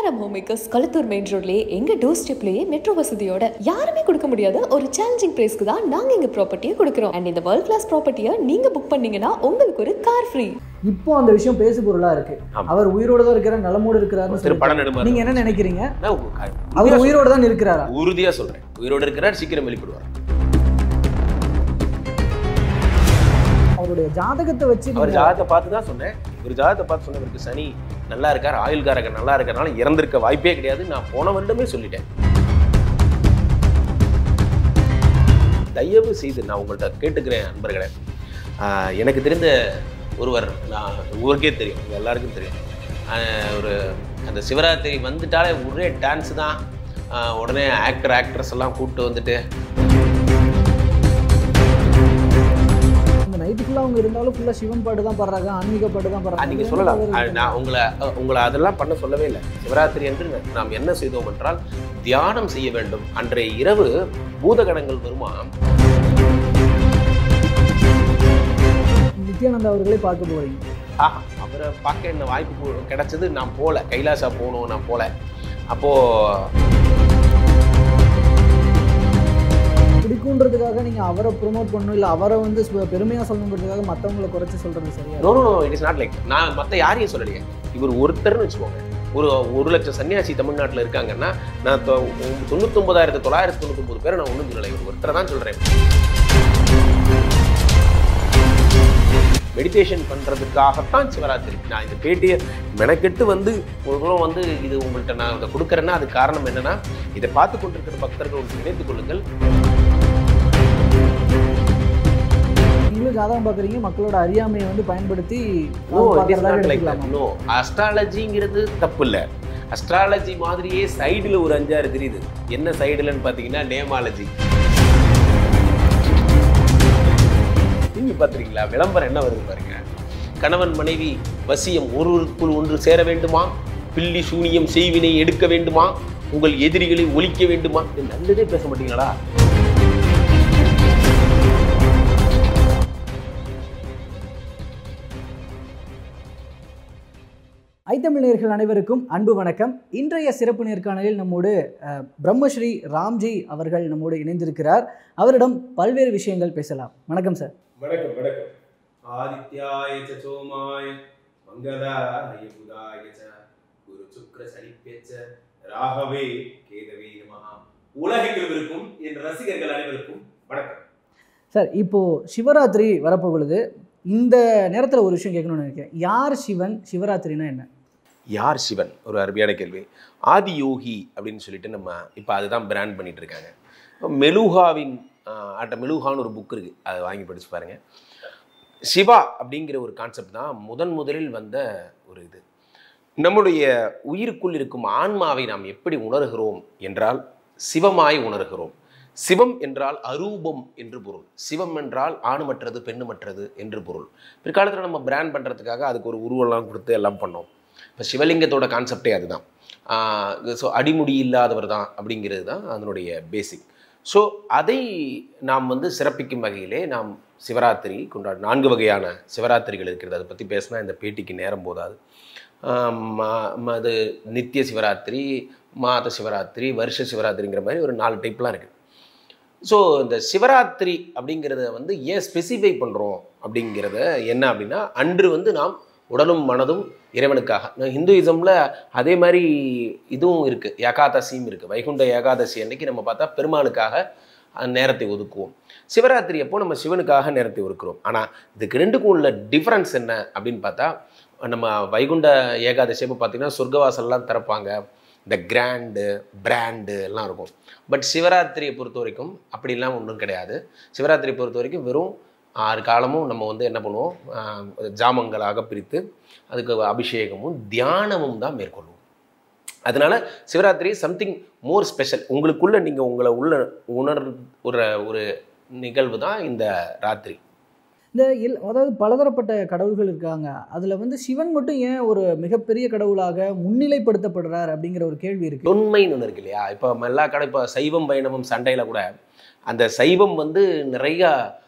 KRM home makers Kalathur main ரோட்லயே எங்க door ஸ்டெப்லயே metro வசதியோட யாருமே கொடுக்க முடியாத ஒரு சேலஞ்சிங் பிரைஸ்க்கு தான் நாங்க எங்க ப்ராப்பர்ட்டியை கொடுக்குறோம் அண்ட் இந்த வேர்ல்ட் கிளாஸ் ப்ராப்பர்ட்டியை நீங்க புக் பண்ணீங்கன்னா உங்களுக்கு ஒரு கார் ஃப்ரீ இப்போ அந்த விஷயம் பேசு பொருளா இருக்கு ஆமா. அவர் உயிரோட தான் இருக்கிறார் நலமோடு இருக்கிறாருன்னு திரு படம் சொல்லிட்டு நடுமாறு நீங்க என்ன நினைக்கிறீங்க நான் உ- அவர் உறுதியா உயிரோட தான் இருக்கிறாரா சொல்றேன். உறுதியா சொல்றேன் உயிரோடு இருக்கிறார் சீக்கிரம் வெளிப்படுவார் அவருடைய ஜாதகத்தை வச்சு அவர் நீங்க- ஜாதகத்தை பார்த்து தான் சொன்னேன் ஒரு ஜாதகத்தை பார்த்து சொன்னவருக்கு சனி நல்லா இருக்கார் ஆயுள்காரகன் நல்லா இருக்கறனால இறந்திருக்க வாய்ப்பே கிடையாது நான் போன வருடமே சொல்லிட்டேன் தயவு செய்து நான் உங்கள்கிட்ட கேட்டுக்கிறேன் அன்பர்களே ஆஹ் எனக்கு தெரிந்த ஒருவர் நான் ஊருக்கே தெரியும் உங்க எல்லாருக்கும் தெரியும் ஆஹ் ஒரு அந்த சிவராத்திரி வந்துட்டாலே ஒரே டான்ஸ் தான் ஆஹ் உடனே ஆக்டர் ஆக்ட்ரஸ் எல்லாம் கூப்பிட்டு வந்துட்டு அந்த நைட்டு ஃபுல்லா அவங்க இருந்தாலும் ஃபுல்லா சிவன் பாட்டு தான் பாடுறாங்க ஆன்மீக பாட்டு தான் ஆ, பாடுறாங்க நீங்க சொல்லலாம் ஆ, நான் உங்களை அ, உங்களை அதெல்லாம் பண்ண சொல்லவே இல்லை சிவராத்திரி அன்று நாம் என்ன செய்தோம் என்றால் தியானம் செய்ய வேண்டும் அன்றைய இரவு பூதகணங்கள் வருமா நித்யானந்தா அவர்களே பார்க்க போறீங்க ஆஹா அவரை பார்க்க என்ன வாய்ப்பு போ- கிடைச்சது நான் போல கைலாசா போகணும் நான் போல அப்போ பிடிக்குன்றதுக்காக நீங்க அவரை ப்ரோமோட் பண்ணணும் இல்ல அவரை வந்து சு- பெருமையா சொல்லணுங்கிறதுக்காக மத்தவங்களை குறைச்சு சொல்றது சரியா no no it is not like நான் மற்ற யாரையும் சொல்லலையே இவர் ஒருத்தர்னு வச்சுக்கோங்க ஒரு ஒரு லட்சம் சன்னியாசி தமிழ்நாட்டில் இருக்காங்கன்னா நான் தொ- தொண்ணூத்தொன்பதாயிரத்து தொள்ளாயிரத்தி தொண்ணூத்தொம்பது பேரை நான் ஒன்றும் சொல்லலை இவர் ஒருத்தரை தான் சொல்கிறேன் மெடிடேஷன் பண்ணுறதுக்காகத்தான் சிவராத்திரி நான் இந்த பேட்டியை மெனக்கெட்டு வந்து ஒரு தூரம் வந்து இது உங்கள்கிட்ட நான் இதை கொடுக்குறேன்னா அது காரணம் என்னன்னா இதை பார்த்து கொண்டிருக்கிற பக்தர்கள் ஒன்று நினைத்துக் கொள்ளுங்கள் நீங்களும் ஜாதகம் பாக்குறீங்க மக்களோட அறியாமையை வந்து பயன்படுத்தி நோ இட் இஸ் பார்க்கறதா நாட் லைக் எடுத்துக்கலாமா? நோ அஸ்ட்ராலஜிங்கிறது தப்பு இல்லை அஸ்ட்ராலஜி மாதிரியே சைடில் ஒரு அஞ்சாறு தெரியுது என்ன சைடுலன்னு பார்த்தீங்கன்னா நேமாலஜி டிவி பார்த்துருக்கீங்களா விளம்பரம் என்ன வருது பாருங்க கணவன் மனைவி வசியம் ஒருவருக்குள் ஒன்று சேர வேண்டுமா பில்லி சூனியம் செய்வினை எடுக்க வேண்டுமா உங்கள் எதிரிகளை ஒழிக்க வேண்டுமா இது நல்லதே பேச மாட்டீங்களா ஐத்தமிழ் நேயர்கள் அனைவருக்கும் அன்பு வணக்கம் இன்றைய சிறப்பு நேர்காணலில் நம்மோடு அஹ், பிரம்மஸ்ரீ ராம்ஜி அவர்கள் நம்மோடு இணைந்திருக்கிறார் அவரிடம் பல்வேறு விஷயங்கள் பேசலாம் வணக்கம் சார் வணக்கம் வணக்கம் ஆதித்யாய ச சோமாய மங்களாய புதாய ச குரு சுக்ர சனிப்பேச்ச ராகவே கேதவே நமஹா உலகெங்கிலும் இருக்கும் என் ரசிகர்கள் அனைவருக்கும் வணக்கம் சார் இப்போ சிவராத்திரி வரப்போகுது இந்த நேரத்தில் ஒரு விஷயம் கேட்கணும்னு நினைக்கிறேன் யார் சிவன் சிவராத்திரினா என்ன யார் சிவன் ஒரு அருமையான கேள்வி ஆதி யோகி அப்படின்னு சொல்லிட்டு நம்ம இப்போ அதுதான் பிராண்ட் பண்ணிட்டு இருக்காங்க மெலுஹாவின் ஆஹ், ஆட்ட மெலுஹான்னு ஒரு புக் இருக்கு அதை வாங்கி படிச்சு பாருங்க சிவா அப்படிங்கிற ஒரு கான்செப்ட் தான் முதன் முதலில் வந்த ஒரு இது நம்முடைய உயிருக்குள் இருக்கும் ஆன்மாவை நாம் எப்படி உணர்கிறோம் என்றால் சிவமாய் உணர்கிறோம் சிவம் என்றால் அரூபம் என்று பொருள் சிவம் என்றால் ஆணுமற்றது பெண்ணுமற்றது என்று பொருள் பிற்காலத்தில் நம்ம பிராண்ட் பண்ணுறதுக்காக அதுக்கு ஒரு உருவெல்லாம் கொடுத்து எல்லாம் பண்ணோம் இப்போ சிவலிங்கத்தோட கான்செப்டே அதுதான் ஸோ அடிமுடி இல்லாதவர் தான் அப்படிங்கிறது தான் அதனுடைய பேசிக் ஸோ அதை நாம் வந்து சிறப்பிக்கும் வகையிலே நாம் சிவராத்திரி கொண்டாடு நான்கு வகையான சிவராத்திரிகள் இருக்கிறது அதை பற்றி பேசினா இந்த பேட்டிக்கு நேரம் போதாது ஆம், மா- ம- அது நித்திய சிவராத்திரி மாத சிவராத்திரி வருஷ சிவராத்திரிங்கிற மாதிரி ஒரு நாலு டைப்லாம் இருக்குது ஸோ இந்த சிவராத்திரி அப்படிங்கிறத வந்து ஏன் ஸ்பெசிஃபை பண்ணுறோம் அப்படிங்கிறத என்ன அப்படின்னா அன்று வந்து நாம் உடலும் மனதும் இறைவனுக்காக நான் ஹிந்துயிசமில் அதே மாதிரி இதுவும் இருக்குது ஏகாதசியும் இருக்குது வைகுண்ட ஏகாதசி அன்னைக்கு நம்ம பார்த்தா பெருமாளுக்காக அந்த நேரத்தை ஒதுக்குவோம் சிவராத்திரி அப்போ நம்ம சிவனுக்காக நேரத்தை ஒதுக்குறோம் ஆனால் இதுக்கு ரெண்டுக்கும் உள்ள டிஃப்ரென்ஸ் என்ன அப்படின்னு பார்த்தா நம்ம வைகுண்ட ஏகாதசி அப்போ பார்த்தீங்கன்னா சொர்க்கவாசல்லாம் திறப்பாங்க இந்த கிராண்டு பிராண்டு எல்லாம் இருக்கும் பட் சிவராத்திரியை பொறுத்த வரைக்கும் அப்படிலாம் ஒன்றும் கிடையாது சிவராத்திரி பொறுத்த வரைக்கும் வெறும் ஆறு காலமும் நம்ம வந்து என்ன பண்ணுவோம் ஆஹ், ஜாமங்களாக பிரித்து அதுக்கு அபிஷேகமும் தியானமும் தான் மேற்கொள்வோம் அதனால சிவராத்திரி சம்திங் மோர் ஸ்பெஷல் உங்களுக்குள்ள நீங்கள் உங்களை உள்ள உணர் ஒரு ஒரு நிகழ்வு தான் இந்த ராத்திரி இந்த எல் அதாவது பலதரப்பட்ட கடவுள்கள் இருக்காங்க அதில் வந்து சிவன் மட்டும் ஏன் ஒரு மிகப்பெரிய கடவுளாக முன்னிலைப்படுத்தப்படுறார் அப்படிங்கிற ஒரு கேள்வி இருக்கு தொன்மைன்னு ஒன்று இருக்கு இல்லையா இப்போ எல்லா கடை இப்போ சைவம் வைணவம் சண்டையில் கூட அந்த சைவம் வந்து நிறையா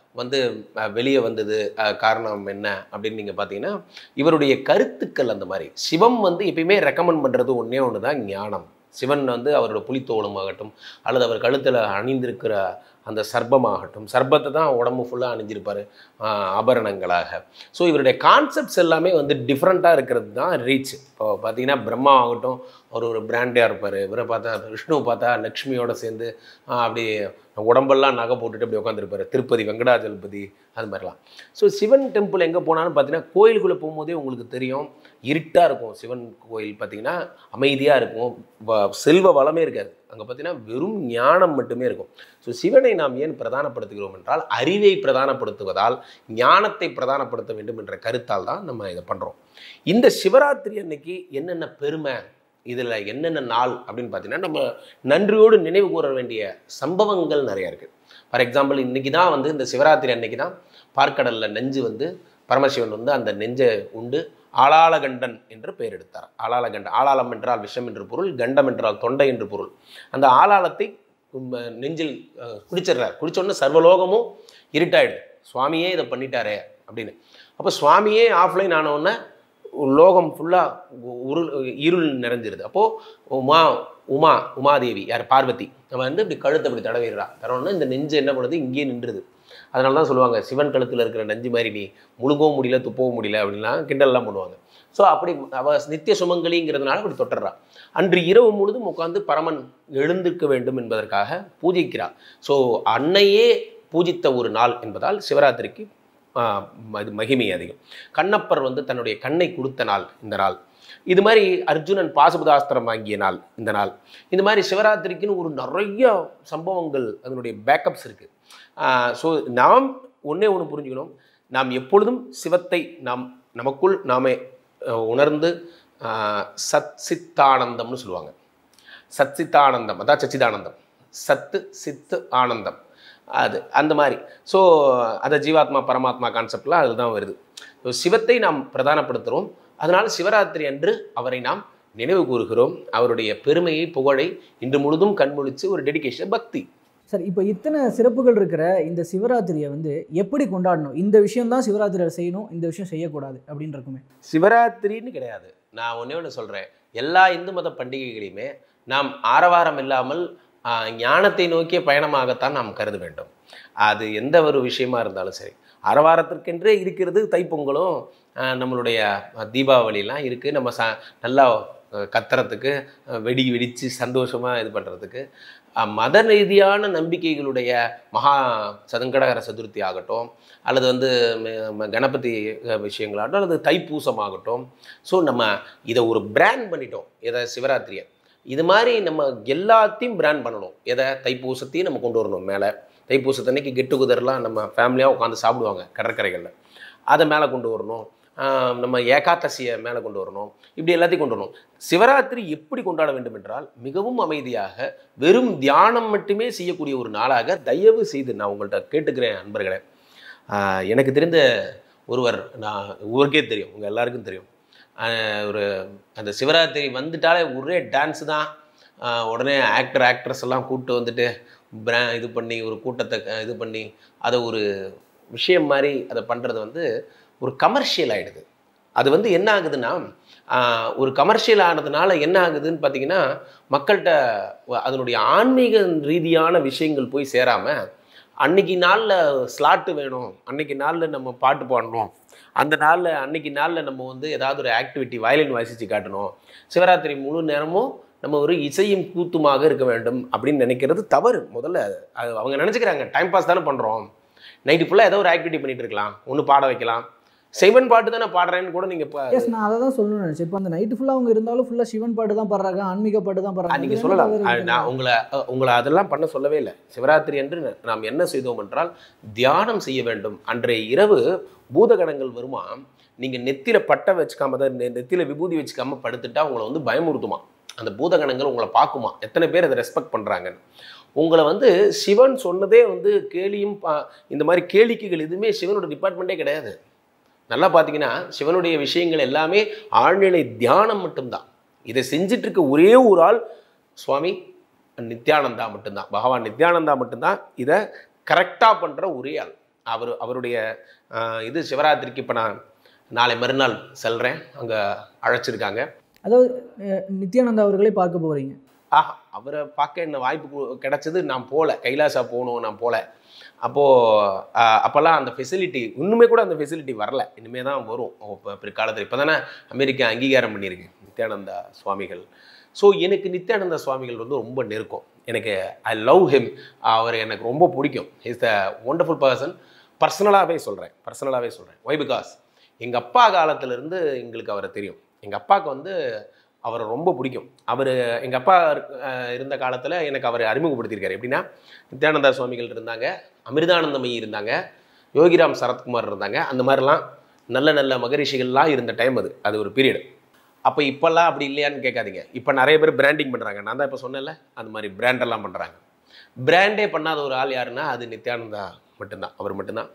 வந்து அஹ், வெளியே வந்தது அஹ், காரணம் என்ன அப்படின்னு நீங்கள் பார்த்தீங்கன்னா இவருடைய கருத்துக்கள் அந்த மாதிரி சிவம் வந்து எப்பயுமே ரெக்கமெண்ட் பண்ணுறது ஒன்றே ஒன்று தான் ஞானம் சிவன் வந்து அவரோட புலித்தோளமாகட்டும் அல்லது அவர் கழுத்தில் அணிந்திருக்கிற அந்த சர்ப்பமாகட்டும் சர்ப்பத்தை தான் உடம்பு ஃபுல்லாக அணிஞ்சிருப்பார் ஆபரணங்களாக ஸோ இவருடைய கான்செப்ட்ஸ் எல்லாமே வந்து டிஃப்ரெண்ட்டாக இருக்கிறது தான் ரீச் இப்போ பார்த்தீங்கன்னா பிரம்மா ஆகட்டும் அவர் ஒரு பிராண்டியாக இருப்பார் இவரை பார்த்தா விஷ்ணுவை பார்த்தா லக்ஷ்மியோட சேர்ந்து ஆஹ், அப்படி உடம்பெல்லாம் நகை போட்டுட்டு அப்படி உட்காந்துருப்பாரு திருப்பதி வெங்கடாஜலபதி அது மாதிரிலாம் ஸோ சிவன் டெம்பிள் எங்கே போனாலும் பார்த்தீங்கன்னா கோயிலுக்குள்ளே போகும்போதே உங்களுக்கு தெரியும் இருட்டாக இருக்கும் சிவன் கோயில் பார்த்தீங்கன்னா அமைதியாக இருக்கும் வ- செல்வ வளமே இருக்காது அங்கே பார்த்தீங்கன்னா வெறும் ஞானம் மட்டுமே இருக்கும் ஸோ சிவனை நாம் ஏன் பிரதானப்படுத்துகிறோம் என்றால் அறிவை பிரதானப்படுத்துவதால் ஞானத்தை பிரதானப்படுத்த வேண்டும் என்ற கருத்தால் தான் நம்ம இதை பண்ணுறோம் இந்த சிவராத்திரி அன்னைக்கு என்னென்ன பெருமை இதில் என்னென்ன நாள் அப்படின்னு பார்த்தீங்கன்னா நம்ம நன்றியோடு நினைவு கூற வேண்டிய சம்பவங்கள் நிறைய இருக்குது ஃபார் எக்ஸாம்பிள் இன்றைக்கி தான் வந்து இந்த சிவராத்திரி அன்னைக்கு தான் பார்க்கடலில் நெஞ்சு வந்து பரமசிவன் வந்து அந்த நெஞ்சை உண்டு ஆளாளகண்டன் என்று பெயர் எடுத்தார் ஆளாளகண்டன் ஆளாளம் என்றால் விஷம் என்று பொருள் கண்டம் என்றால் தொண்டை என்று பொருள் அந்த ஆளாளத்தை உம், நெஞ்சில் அஹ், குடிச்சிடுறார் குடிச்ச உடனே சர்வலோகமும் இருட்டாயிடுது சுவாமியே இதை பண்ணிட்டாரே அப்படின்னு அப்போ சுவாமியே ஆஃப்லைன் ஆனவுடனே லோகம் ஃபுல்லாக உருள் இருள் நிறைஞ்சிருது அப்போது உமா உமா உமாதேவி யார் பார்வதி நம்ம வந்து இப்படி கழுத்தை இப்படி தடவிடுறா தடவுனா இந்த நெஞ்சு என்ன பண்ணுது இங்கேயே நின்றுது அதனால தான் சொல்லுவாங்க சிவன் கழுத்தில் இருக்கிற நஞ்சு மாதிரி நீ முழுங்கவும் முடியல துப்பவும் முடியல அப்படின்லாம் கிண்டல்லாம் பண்ணுவாங்க ஸோ அப்படி அவ நித்திய சுமங்கலிங்கிறதுனால அப்படி தொட்டுறா அன்று இரவு முழுதும் உட்கார்ந்து பரமன் எழுந்திருக்க வேண்டும் என்பதற்காக பூஜிக்கிறார் ஸோ அன்னையே பூஜித்த ஒரு நாள் என்பதால் சிவராத்திரிக்கு ஆஹ், அது மகிமை அதிகம் கண்ணப்பர் வந்து தன்னுடைய கண்ணை கொடுத்த நாள் இந்த நாள் இது மாதிரி அர்ஜுனன் பாசுபதாஸ்திரம் வாங்கிய நாள் இந்த நாள் இந்த மாதிரி சிவராத்திரிக்குன்னு ஒரு நிறைய சம்பவங்கள் அதனுடைய பேக்கப்ஸ் இருக்குது ஸோ நாம் ஒன்றே ஒன்று புரிஞ்சுக்கணும் நாம் எப்பொழுதும் சிவத்தை நாம் நமக்குள் நாமே அஹ், உணர்ந்து ஆஹ், சத் சித்தானந்தம்னு சொல்லுவாங்க சத் சித்தானந்தம் அதான் சச்சிதானந்தம் சத்து சித்து ஆனந்தம் அது அந்த மாதிரி ஸோ அதை ஜீவாத்மா பரமாத்மா கான்செப்ட்லாம் அதுதான் வருது ஸோ சிவத்தை நாம் பிரதானப்படுத்துகிறோம் அதனால் சிவராத்திரி அன்று அவரை நாம் நினைவு கூறுகிறோம் அவருடைய பெருமையை புகழை இன்று முழுதும் கண்முழிச்சு ஒரு டெடிகேஷன் பக்தி சார் இப்போ இத்தனை சிறப்புகள் இருக்கிற இந்த சிவராத்திரியை வந்து எப்படி கொண்டாடணும் இந்த விஷயம் தான் சிவராத்திரியில் செய்யணும் இந்த விஷயம் செய்யக்கூடாது அப்படின்னு இருக்குமே சிவராத்திரின்னு கிடையாது நான் ஒன்றே ஒன்று சொல்கிறேன் எல்லா இந்து மத பண்டிகைகளையுமே நாம் ஆரவாரம் இல்லாமல் ஆஹ், ஞானத்தை நோக்கிய பயணமாகத்தான் நாம் கருத வேண்டும் அது எந்த ஒரு விஷயமா இருந்தாலும் சரி அரவாரத்திற்கென்றே இருக்கிறது தைப்பொங்கலும் ஆஹ், நம்மளுடைய தீபாவளிலாம் இருக்குது நம்ம ச நல்லா அஹ், கத்துறதுக்கு அஹ், வெடி வெடித்து சந்தோஷமாக இது பண்ணுறதுக்கு மத ரீதியான நம்பிக்கைகளுடைய மகா சதங்கடகர சதுர்த்தி ஆகட்டும் அல்லது வந்து ம- ம- கணபதி அஹ், விஷயங்களாகட்டும் அல்லது தைப்பூசம் ஆகட்டும் ஸோ நம்ம இதை ஒரு பிராண்ட் பண்ணிட்டோம் எதை சிவராத்திரியை இது மாதிரி நம்ம எல்லாத்தையும் பிராண்ட் பண்ணணும் எதை தைப்பூசத்தையும் நம்ம கொண்டு வரணும் மேலே தைப்பூசத்தன்னைக்கு கெட் டுகெதர்லாம் நம்ம ஃபேமிலியாக உட்காந்து சாப்பிடுவாங்க கடற்கரைகளில் அதை மேலே கொண்டு வரணும் ஆஹ் நம்ம ஏகாதசியை மேலே கொண்டு வரணும் இப்படி எல்லாத்தையும் கொண்டு வரணும் சிவராத்திரி எப்படி கொண்டாட வேண்டும் என்றால் மிகவும் அமைதியாக வெறும் தியானம் மட்டுமே செய்யக்கூடிய ஒரு நாளாக தயவு செய்து நான் உங்கள்கிட்ட கேட்டுக்கிறேன் அன்பர்களே ஆஹ் எனக்கு தெரிந்த ஒருவர் நான் ஊருக்கே தெரியும் உங்கள் எல்லாருக்கும் தெரியும் ஆஹ் ஒரு அந்த சிவராத்திரி வந்துட்டாலே ஒரே டான்ஸ் தான் ஆஹ் உடனே ஆக்டர் ஆக்ட்ரஸ் எல்லாம் கூப்பிட்டு வந்துட்டு பிரா இது பண்ணி ஒரு கூட்டத்தை க- இது பண்ணி அதை ஒரு விஷயம் மாதிரி அதை பண்ணுறது வந்து ஒரு கமர்ஷியல் ஆகிடுது அது வந்து என்ன ஆகுதுன்னா ஆஹ் ஒரு கமர்ஷியல் ஆனதுனால என்ன ஆகுதுன்னு பார்த்தீங்கன்னா மக்கள்கிட்ட வ- அதனுடைய ஆன்மீக ரீதியான விஷயங்கள் போய் சேராமல் அன்னைக்கு நாளில் ஸ்லாட்டு வேணும் அன்னைக்கு நாளில் நம்ம பாட்டு பாடணும் அந்த நாளில் அன்னைக்கு நாளில் நம்ம வந்து ஏதாவது ஒரு ஆக்டிவிட்டி வயலின் வாசித்து காட்டணும் சிவராத்திரி முழு நேரமும் நம்ம ஒரு இசையும் கூத்துமாக இருக்க வேண்டும் அப்படின்னு நினைக்கிறது தவறு முதல்ல அது அவங்க நினச்சிக்கிறாங்க டைம் பாஸ் தானே பண்ணுறோம் நைட்டு ஃபுல்லாக ஏதோ ஒரு ஆக்டிவிட்டி பண்ணிட்டு இருக்கலாம் ஒன்று பாட வைக்கலாம் சிவன் பாட்டு தானே பாடுறேன்னு கூட நீங்கள் இப்போ எஸ் நான் அதை தான் சொல்லணும்னு நினச்சேன் இப்போ அந்த நைட்டு ஃபுல்லாக அவங்க இருந்தாலும் ஃபுல்லாக சிவன் பாட்டு தான் பாடுறாங்க ஆன்மீக பாட்டு தான் பாடுறாங்க நீங்கள் இதுல சொல்லலாம் என்ன தவறு அஹ் இருக்கு? நான் உங்களை அஹ் உங்களை அதெல்லாம் பண்ண சொல்லவே இல்லை சிவராத்திரி அன்று நாம் என்ன செய்தோம் என்றால் தியானம் செய்ய வேண்டும் அன்றைய இரவு பூதகணங்கள் வருமா நீங்கள் நெத்தியில பட்டை வச்சுக்காம தான் நெ- நெத்தியில விபூதி வச்சுக்காம படுத்துட்டா உங்களை வந்து பயமுறுத்துமா அந்த பூதகணங்கள் உங்களை பார்க்குமா எத்தனை பேர் அதை ரெஸ்பெக்ட் பண்ணுறாங்கன்னு உங்களை வந்து சிவன் சொன்னதே வந்து கேலியும் பா- இந்த மாதிரி கேளிக்கைகள் எதுவுமே சிவனோட டிபார்ட்மெண்ட்டே கிடையாது நல்லா பார்த்தீங்கன்னா சிவனுடைய விஷயங்கள் எல்லாமே ஆழ்நிலை தியானம் மட்டும்தான் இதை செஞ்சுட்டு இருக்க ஒரே ஒரு ஆள் சுவாமி நித்யானந்தா மட்டும்தான் பகவான் நித்யானந்தா மட்டும்தான் இதை கரெக்டாக பண்ணுற ஒரே ஆள் அவர் அவருடைய ஆஹ், இது சிவராத்திரிக்கு இப்போ நான் நாளை மறுநாள் செல்கிறேன் அங்கே அழைச்சிருக்காங்க அதாவது அஹ், நித்யானந்தா அவர்களை பார்க்க போறீங்க ஆஹா அவரை பார்க்க என்ன வாய்ப்பு கு- கிடைச்சது நான் போகல கைலாசா போகணும் நான் போகல அப்போது அப்போல்லாம் அந்த ஃபெசிலிட்டி இன்னுமே கூட அந்த ஃபெசிலிட்டி வரல இனிமே தான் வரும் இப்போ பிற்காலத்தில் இப்போ தானே அமெரிக்கா அங்கீகாரம் பண்ணியிருக்கு நித்யானந்தா சுவாமிகள் ஸோ எனக்கு நித்யானந்தா சுவாமிகள் வந்து ரொம்ப நெருக்கம் எனக்கு ஐ லவ் ஹிம் அவர் எனக்கு ரொம்ப பிடிக்கும் இஸ் த ஒண்டர்ஃபுல் பர்சன் பர்சனலாகவே சொல்கிறேன் பர்சனலாகவே சொல்கிறேன் ஒய் பிகாஸ் எங்கள் அப்பா காலத்திலேருந்து எங்களுக்கு அவரை தெரியும் எங்கள் அப்பாவுக்கு வந்து அவரை ரொம்ப பிடிக்கும் அவர் எங்கள் அப்பா அஹ், இருந்த காலத்தில் எனக்கு அவரை அறிமுகப்படுத்தியிருக்காரு எப்படின்னா நித்யானந்தா சுவாமிகள் இருந்தாங்க அமிர்தானந்தமயி இருந்தாங்க யோகிராம் சரத்குமார் இருந்தாங்க அந்த மாதிரிலாம் நல்ல நல்ல மகரிஷிகள்லாம் இருந்த டைம் அது அது ஒரு பீரியட் அப்போ இப்போல்லாம் அப்படி இல்லையான்னு கேட்காதீங்க இப்போ நிறைய பேர் பிராண்டிங் பண்ணுறாங்க நான் தான் இப்போ சொன்னேன்ல அந்த மாதிரி பிராண்டெல்லாம் பண்ணுறாங்க பிராண்டே பண்ணாத ஒரு ஆள் யாருன்னா அது நித்யானந்தா மட்டும்தான் அவர் மட்டும்தான்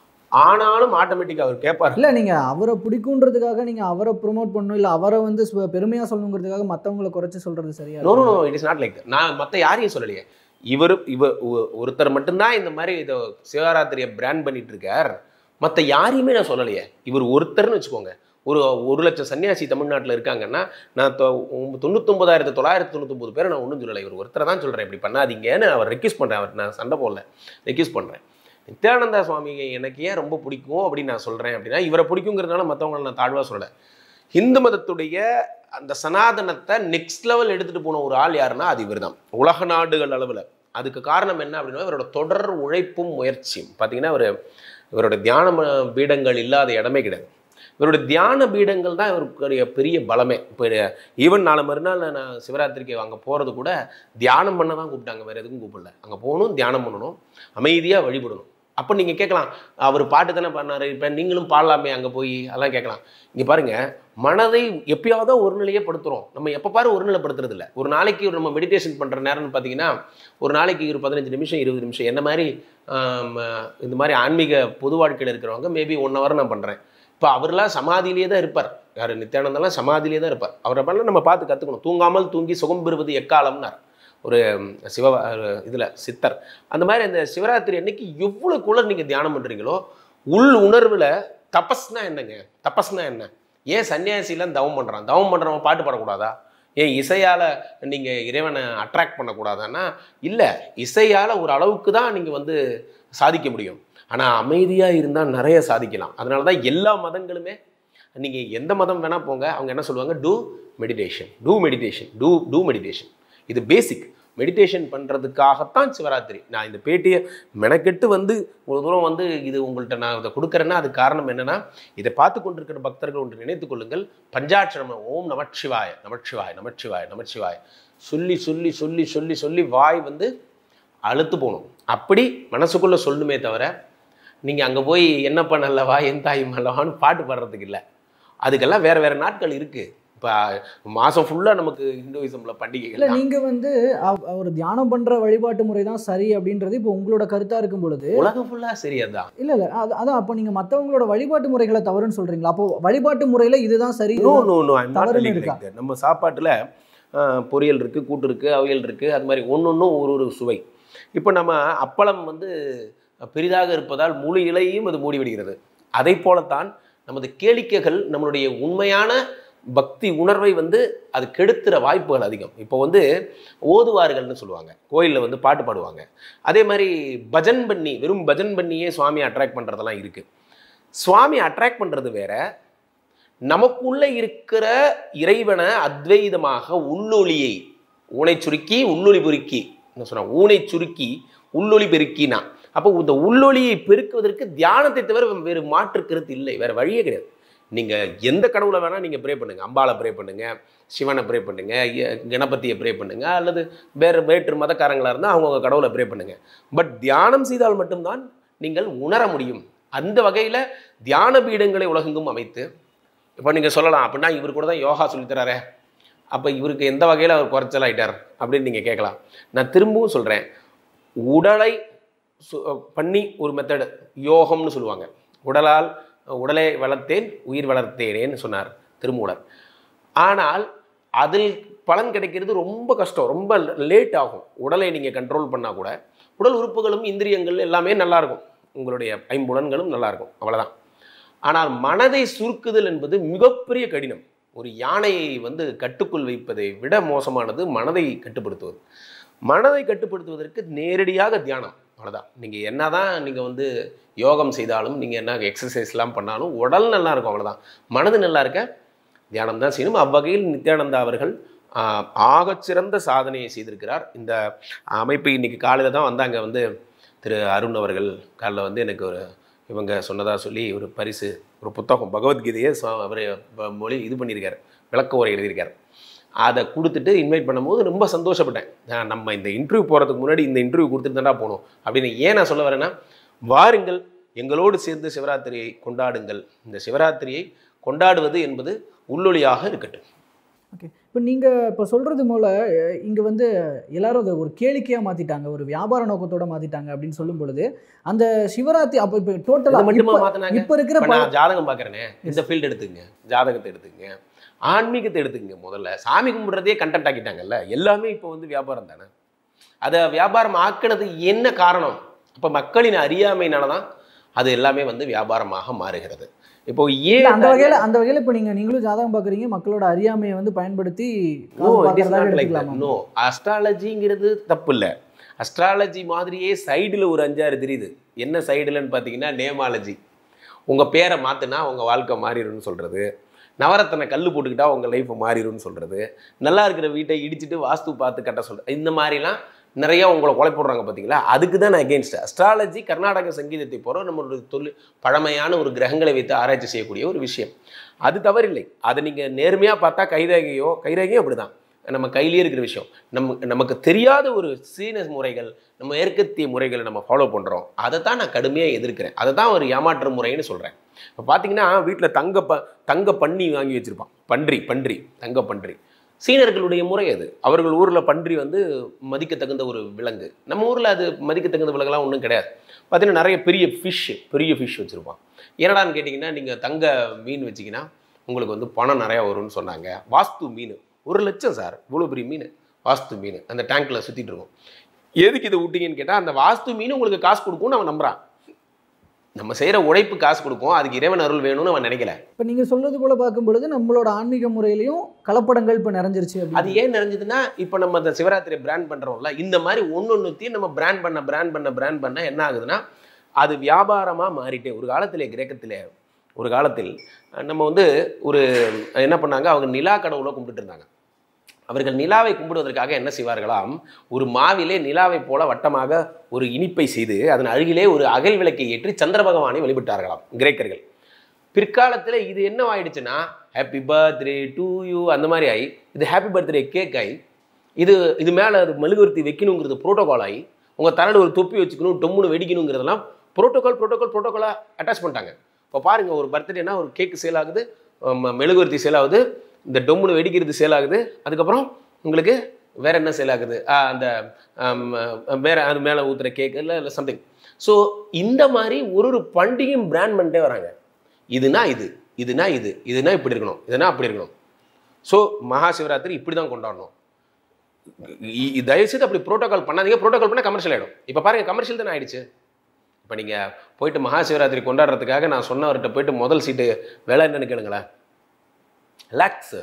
ஆனாலும் ஆட்டோமேட்டிக்காக அவர் கேட்பார் இல்ல நீங்க அவரை பிடிக்குன்றதுக்காக நீங்க அவரை ப்ரோமோட் பண்ணணும் இல்ல அவரை வந்து சு- பெருமையா சொல்லணுங்கிறதுக்காக மத்தவங்கள குறைச்சு சொல்றது சரியா no no no it is not like நான் மற்ற யாரையும் சொல்லலையே இவர் இவர் ஒ- ஒருத்தர் மட்டும்தான் இந்த மாதிரி இதை சிவராத்திரியை பிராண்ட் பண்ணிட்டு இருக்கார் மற்ற யாரையுமே நான் சொல்லலையே இவர் ஒருத்தர்னு வச்சுக்கோங்க ஒரு ஒரு லட்சம் சன்னியாசி தமிழ்நாட்டில் இருக்காங்கன்னா நான் தொ- ஒம்ப- தொண்ணூத்தொம்பதாயிரத்து தொள்ளாயிரத்து தொண்ணூத்தொம்பது பேரை நான் ஒன்றும் சொல்லலை இவர் ஒருத்தரை தான் சொல்கிறேன் இப்படி பண்ணாதீங்கன்னு அவர் ரெக்யூஸ் பண்ணுறேன் அவர் நான் சண்டை போடல ரெக்யூஸ் பண்ணுறேன் நித்யானந்தா சுவாமி எனக்கு ஏன் ரொம்ப பிடிக்கும் அப்படின்னு நான் சொல்கிறேன் அப்படின்னா இவரை பிடிக்குங்கிறதுனால மற்றவங்களை நான் தாழ்வாக சொல்லலை ஹிந்து மதத்துடைய அந்த சனாதனத்தை நெக்ஸ்ட் லெவல் எடுத்துகிட்டு போன ஒரு ஆள் யாருன்னா அது இவர் தான் உலக நாடுகள் அளவில் அதுக்கு காரணம் என்ன அப்படின்னா இவரோட தொடர் உழைப்பும் முயற்சியும் பார்த்தீங்கன்னா இவர் இவரோட தியான ம- பீடங்கள் இல்லாத இடமே கிடையாது இவருடைய தியான பீடங்கள் தான் இவருடைய பெரிய பலமே இப்போ ஈவன் நாளை மறுநாள் நான் சிவராத்திரிக்கு அங்கே போகிறது கூட தியானம் பண்ண தான் கூப்பிட்டாங்க வேறு எதுக்கும் கூப்பிடல அங்கே போகணும் தியானம் பண்ணணும் அமைதியாக வழிபடணும் அப்போ நீங்கள் கேட்கலாம் அவர் பாட்டு தானே பண்ணார் இப்போ நீங்களும் பாடலாமே அங்கே போய் அதெல்லாம் கேட்கலாம் இங்கே பாருங்கள் மனதை எப்பயாவது ஒரு நிலையே படுத்துகிறோம் நம்ம எப்போ பாரு ஒரு நிலைப்படுத்துறது இல்லை ஒரு நாளைக்கு ஒரு நம்ம மெடிடேஷன் பண்ணுற நேரம்னு பார்த்தீங்கன்னா ஒரு நாளைக்கு ஒரு பதினஞ்சு நிமிஷம் இருபது நிமிஷம் என்ன மாதிரி ஆம், இந்த மாதிரி ஆன்மீக பொது வாழ்க்கையில் இருக்கிறவங்க மேபி ஒன் ஹவர் நான் பண்ணுறேன் இப்போ அவர்லாம் சமாதியிலே தான் இருப்பார் யார் நித்யானந்தெல்லாம் சமாதியிலே தான் இருப்பார் அவரை பண்ண நம்ம பார்த்து கற்றுக்கணும் தூங்காமல் தூங்கி சுகம் பெறுவது எக்காலம்னார் ஒரு சிவ இதில் சித்தர் அந்த மாதிரி அந்த சிவராத்திரி அன்னைக்கு எவ்வளோக்குள்ள நீங்கள் தியானம் பண்ணுறீங்களோ உள் உணர்வில் தபஸ்னா என்னங்க தபஸ்னா என்ன ஏன் சன்னியாசிலாம் தவம் பண்ணுறான் தவம் பண்ணுறவன் பாட்டு பாடக்கூடாதா ஏன் இசையால் நீங்கள் இறைவனை அட்ராக்ட் பண்ணக்கூடாதான்னா இல்லை இசையால் ஒரு அளவுக்கு தான் நீங்கள் வந்து சாதிக்க முடியும் ஆனால் அமைதியாக இருந்தால் நிறைய சாதிக்கலாம் அதனால தான் எல்லா மதங்களுமே நீங்கள் எந்த மதம் வேணால் போங்க அவங்க என்ன சொல்லுவாங்க do meditation do meditation do do meditation இது பேசிக் மெடிடேஷன் பண்ணுறதுக்காகத்தான் சிவராத்திரி நான் இந்த பேட்டியை மெனக்கெட்டு வந்து ஒரு தூரம் வந்து இது உங்கள்கிட்ட நான் இதை கொடுக்குறேன்னா அது காரணம் என்னன்னா இதை பார்த்து கொண்டிருக்கிற பக்தர்கள் ஒன்று நினைத்துக் கொள்ளுங்கள் பஞ்சாட்சரம் ஓம் நமச்சிவாய நமச்சிவாய நமச்சிவாய நமச்சிவாய சொல்லி சொல்லி சொல்லி சொல்லி சொல்லி வாய் வந்து அழுத்து போகணும் அப்படி மனசுக்குள்ளே சொல்லணுமே தவிர நீங்கள் அங்கே போய் என்ன பண்ணலவா என் தாய் மல்லவான்னு பாட்டு பாடுறதுக்கு இல்லை அதுக்கெல்லாம் வேறு வேறு நாட்கள் இருக்குது இப்போ மாதம் ஃபுல்லாக நமக்கு ஹிந்துவிசமில் இல்ல பண்டிகைகள் தான். நீங்க வந்து அவ- அவர் தியானம் பண்ற வழிபாட்டு முறை தான் சரி அப்படின்றது இப்போ உங்களோட கருத்தா இருக்கும் பொழுது உலகம் ஃபுல்லாக சரி அதுதான் இல்ல இல்ல அது அதான் அப்போ நீங்க மத்தவங்களோட வழிபாட்டு முறைகளை தவறுன்னு சொல்றீங்களா அப்போ வழிபாட்டு முறையில இதுதான் சரி நோ இதுதான் நோ நோ ஐம் நாட் தவறுன்னு டெல்லிங் இருக்கா? லைக் தட் நம்ம சாப்பாட்டில் பொரியல் இருக்குது கூட்டு இருக்குது அவியல் இருக்குது அது மாதிரி ஒன்று ஒரு ஒரு சுவை இப்போ நம்ம அப்பளம் வந்து பெரிதாக இருப்பதால் முழு இலையும் அது மூடிவிடுகிறது அதை போலத்தான் நமது கேளிக்கைகள் நம்மளுடைய உண்மையான பக்தி உணர்வை வந்து அது கெடுத்துற வாய்ப்புகள் அதிகம் இப்போ வந்து ஓதுவார்கள்னு சொல்லுவாங்க கோயிலில் வந்து பாட்டு பாடுவாங்க அதே மாதிரி பஜன் பண்ணி வெறும் பஜன் பண்ணியே சுவாமியை அட்ராக்ட் பண்ணுறதெல்லாம் இருக்குது சுவாமி அட்ராக்ட் பண்ணுறது வேற நமக்குள்ள இருக்கிற இறைவனை அத்வைதமாக உள்ளொளியை ஊனை சுருக்கி உள்ளொளி பெருக்கி என்ன சொன்னா ஊனை சுருக்கி உள்ளொளி பெருக்கினா அப்போ இந்த உள்ளொளியை பெருக்குவதற்கு தியானத்தை தவிர வேறு மாற்று கருத்து இல்லை வேற வழியே கிடையாது நீங்க எந்த கடவுளை வேணா நீங்க ப்ரே பண்ணுங்க அம்பாளை ப்ரே பண்ணுங்க சிவனை ப்ரே பண்ணுங்க எ- கணபதியை ப்ரே பண்ணுங்க அல்லது வேறு வேற்று மதக்காரங்களா இருந்தால் அவங்கவுங்க கடவுளை ப்ரே பண்ணுங்க பட் தியானம் செய்தால் மட்டும்தான் நீங்கள் உணர முடியும் அந்த வகையில் தியான பீடங்களை உலகெங்கும் அமைத்து இப்போ நீங்கள் சொல்லலாம் அப்படின்னா இவர் கூட தான் யோகா சொல்லித் தராரே அப்போ இவருக்கு எந்த வகையில் அவர் குறைச்சல் ஆயிட்டார் அப்படின்னு நீங்கள் கேட்கலாம் நான் திரும்பவும் சொல்கிறேன் உடலை சு- பண்ணி ஒரு மெத்தடு யோகம்னு சொல்லுவாங்க உடலால் உடலை வளர்த்தேன் உயிர் வளர்த்தேனேன்னு சொன்னார் திருமூலர் ஆனால் அதில் பலன் கிடைக்கிறது ரொம்ப கஷ்டம் ரொம்ப லேட் ஆகும் உடலை நீங்கள் கண்ட்ரோல் பண்ணால் கூட உடல் உறுப்புகளும் இந்திரியங்கள் எல்லாமே நல்லா இருக்கும் உங்களுடைய ஐம்புலன்களும் நல்லா இருக்கும் அவ்வளவுதான் ஆனால் மனதை சுருக்குதல் என்பது மிகப்பெரிய கடினம் ஒரு யானையை வந்து கட்டுக்குள் வைப்பதை விட மோசமானது மனதை கட்டுப்படுத்துவது மனதை கட்டுப்படுத்துவதற்கு நேரடியாக தியானம் அவ்வளோதான் நீங்கள் என்னதான் நீங்கள் வந்து யோகம் செய்தாலும் நீங்கள் என்ன எக்ஸசைஸ்லாம் பண்ணாலும் உடல் நல்லா இருக்கும் அவ்வளோதான் மனது நல்லா இருக்க தியானம் தான் செய்யணும் அவ்வகையில் நித்யானந்தா அவர்கள் ஆஹ், ஆகச்சிறந்த சாதனையை செய்திருக்கிறார் இந்த அமைப்பு இன்னைக்கு காலையில் தான் வந்தாங்க வந்து திரு அருண் அவர்கள் காலைல வந்து எனக்கு ஒரு இவங்க சொன்னதாக சொல்லி ஒரு பரிசு ஒரு புத்தகம் பகவத்கீதையை அவர் மொழி இது பண்ணியிருக்காரு விளக்க உரை எழுதியிருக்காரு அதை கொடுத்துட்டு இன்வைட் பண்ணும்போது ரொம்ப சந்தோஷப்பட்டேன் நான் நம்ம இந்த இன்டர்வியூ போகிறதுக்கு முன்னாடி இந்த இன்டர்வியூ கொடுத்துட்டு தான்டா போகணும் அப்படின்னு ஏன் நான் சொல்ல வரேன்னா வாருங்கள் எங்களோடு சேர்ந்து சிவராத்திரியை கொண்டாடுங்கள் இந்த சிவராத்திரியை கொண்டாடுவது என்பது உள்ளொளியாக இருக்கட்டும் ஓகே இப்போ நீங்கள் இப்போ சொல்கிறது போல இங்கே வந்து எல்லாரும் அதை ஒரு கேளிக்கையாக மாற்றிட்டாங்க ஒரு வியாபார நோக்கத்தோட மாற்றிட்டாங்க அப்படின்னு சொல்லும் பொழுது அந்த சிவராத்திரி அப்போ இப்போ இதை டோட்டலாக மட்டுமா மாத்தினாங்க இப்போ இருக்கிற இப்ப ப- நான் ஜாதகம் பார்க்குறேனே இந்த ஃபீல்டு எடுத்துக்கங்க ஜாதகத்தை எடுத்துக்கங்க ஆன்மீகத்தை எடுத்துக்கங்க முதல்ல சாமி கும்பிட்றதே கண்டென்ட் ஆக்கிட்டாங்கல்ல எல்லாமே இப்போ வந்து வியாபாரம் தானே அதை வியாபாரம் ஆக்கினது என்ன காரணம் அப்போ மக்களின் அறியாமையினால தான் அது எல்லாமே வந்து வியாபாரமாக மாறுகிறது இப்போ இல்ல, ஏன் அந்த வகையில் அந்த வகையில் இப்போ நீங்கள் நீங்களும் ஜாதகம் பார்க்குறீங்க மக்களோட அறியாமையை வந்து பயன்படுத்தி நோ காசு இட் இஸ் பார்க்கறதாக நாட் லைக் எடுத்துக்கலாமா நோ அஸ்ட்ராலஜிங்கிறது தப்பு இல்லை அஸ்ட்ராலஜி மாதிரியே சைடில் ஒரு அஞ்சாறு தெரியுது என்ன சைடுலன்னு பார்த்தீங்கன்னா நேமாலஜி உங்கள் பேரை மாற்றினா உங்கள் வாழ்க்கை மாறிடும்னு சொல்கிறது நவரத்தனை கல் போட்டுக்கிட்டா உங்கள் லைஃப் மாறிடும்னு சொல்கிறது நல்லா இருக்கிற வீட்டை இடிச்சிட்டு வாஸ்து பார்த்து கட்ட சொல்கிறது இந்த மாதிரிலாம் நிறைய உங்களை கொலை போடுறாங்க பார்த்தீங்களா அதுக்கு தான் நான் அகேன்ஸ்ட் அஸ்ட்ராலஜி கர்நாடக சங்கீதத்தை போகிற நம்மளோட தொழில் பழமையான ஒரு கிரகங்களை வைத்து ஆராய்ச்சி செய்யக்கூடிய ஒரு விஷயம் அது தவறில்லை அதை நீங்கள் நேர்மையாக பார்த்தா கைரேகையோ கைரேகையும் அப்படி தான் நம்ம கையிலேயே இருக்கிற விஷயம் நம்ம நமக்கு தெரியாத ஒரு சீன முறைகள் நம்ம மேற்கத்திய முறைகளை நம்ம ஃபாலோ பண்ணுறோம் அதை தான் நான் கடுமையாக எதிர்க்கிறேன் அதை தான் ஒரு ஏமாற்று முறைன்னு சொல்கிறேன் இப்போ பார்த்தீங்கன்னா வீட்டில் தங்க ப தங்க பன்றி வாங்கி வச்சுருப்பான் பன்றி பன்றி தங்க பன்றி சீனர்களுடைய முறை அது அவர்கள் ஊரில் பன்றி வந்து மதிக்க தகுந்த ஒரு விலங்கு நம்ம ஊரில் அது மதிக்க தகுந்த விலங்குலாம் ஒன்றும் கிடையாது பார்த்தீங்கன்னா நிறைய பெரிய ஃபிஷ் பெரிய ஃபிஷ் வச்சுருப்பான் என்னடான்னு கேட்டிங்கன்னா நீங்கள் தங்க மீன் வச்சிங்கன்னா உங்களுக்கு வந்து பணம் நிறையா வரும்னு சொன்னாங்க வாஸ்து மீன் ஒரு லட்சம் சார் இவ்வளோ பெரிய மீன் வாஸ்து மீன் அந்த டேங்க்கில் சுற்றிட்டு இருக்கும் எதுக்கு இதை விட்டீங்கன்னு கேட்டால் அந்த வாஸ்து மீன் உங்களுக்கு காசு கொடுக்கும்னு அவன் நம்புறான் நம்ம செய்கிற உழைப்பு காசு கொடுக்கும் அதுக்கு இறைவன் அருள் வேணும்னு அவன் நினைக்கல இப்போ நீங்கள் சொல்றது போல பார்க்கும் பொழுது நம்மளோட ஆன்மீக முறையிலையும் கலப்படங்கள் இப்போ நிறைஞ்சிருச்சு அது அப்படின்னு ஏன் நிறைஞ்சதுன்னா இப்போ நம்ம அந்த சிவராத்திரி பிராண்ட் பண்ணுறோம்ல இந்த மாதிரி ஒன்று ஒன்றுத்தையும் நம்ம பிராண்ட் பண்ண பிராண்ட் பண்ண பிராண்ட் பண்ண என்ன ஆகுதுன்னா அது வியாபாரமாக மாறிட்டே ஒரு காலத்திலே கிரேக்கத்திலே ஒரு காலத்தில் அஹ், நம்ம வந்து ஒரு என்ன பண்ணாங்க அவங்க நிலா கடவுளை கும்பிட்டுட்டு இருந்தாங்க அவர்கள் நிலாவை கும்பிடுவதற்காக என்ன செய்வார்களாம் ஒரு மாவிலே நிலாவை போல வட்டமாக ஒரு இனிப்பை செய்து அதன் அருகிலே ஒரு அகல் விளக்கை ஏற்றி சந்திர பகவானை வழிபட்டார்களாம் கிரேக்கர்கள் பிற்காலத்தில் இது என்ன ஆயிடுச்சுன்னா ஹாப்பி பர்த்டே டு யூ அந்த மாதிரி ஆகி இது ஹாப்பி பர்த்டே கேக் ஆகி இது இது மேலே அது மெழுகுவர்த்தி வைக்கணுங்கிறது ப்ரோட்டோகால் ஆகி உங்கள் தலையில் ஒரு தொப்பி வச்சுக்கணும் டொம்முன்னு வெடிக்கணுங்கிறதெல்லாம் ப்ரோட்டோகால் ப்ரோட்டோகால் ப்ரோட்டோகாலாக அட்டாச் பண்ணிட்டாங்க இப்போ பாருங்கள் ஒரு பர்த்டேனா ஒரு கேக் சேல் ஆகுது ம- மெழுகுவர்த்தி சேல் ஆகுது இந்த டொம்முன்னு வெடிக்கிறது சேல் ஆகுது அதுக்கப்புறம் உங்களுக்கு வேற என்ன சேல் ஆகுது ஆ, அந்த ஆம், வேற அது மேலே ஊற்றுற கேக் இல்லை இல்லை சம்திங் ஸோ இந்த மாதிரி ஒரு ஒரு பண்டிகையும் பிராண்ட் பண்ணிட்டே வராங்க இதுனா இது இதுனா இது இதுனா இப்படி இருக்கணும் இதுனா அப்படி இருக்கணும் ஸோ மகா சிவராத்திரி இப்படி தான் கொண்டாடணும் இ- இ- தயவுசெய்து அப்படி ப்ரோட்டோகால் பண்ணாதீங்க ப்ரோட்டோகால் பண்ணால் கமர்ஷியல் ஆகிடும் இப்போ பாருங்கள் கமர்ஷியல் தானே ஆயிடுச்சு இப்போ நீங்கள் போயிட்டு மகா சிவராத்திரி கொண்டாடுறதுக்காக நான் சொன்னவர்கிட்ட போயிட்டு முதல் சீட்டு விலை என்னன்னு கேளுங்களேன் லேக்ஸ்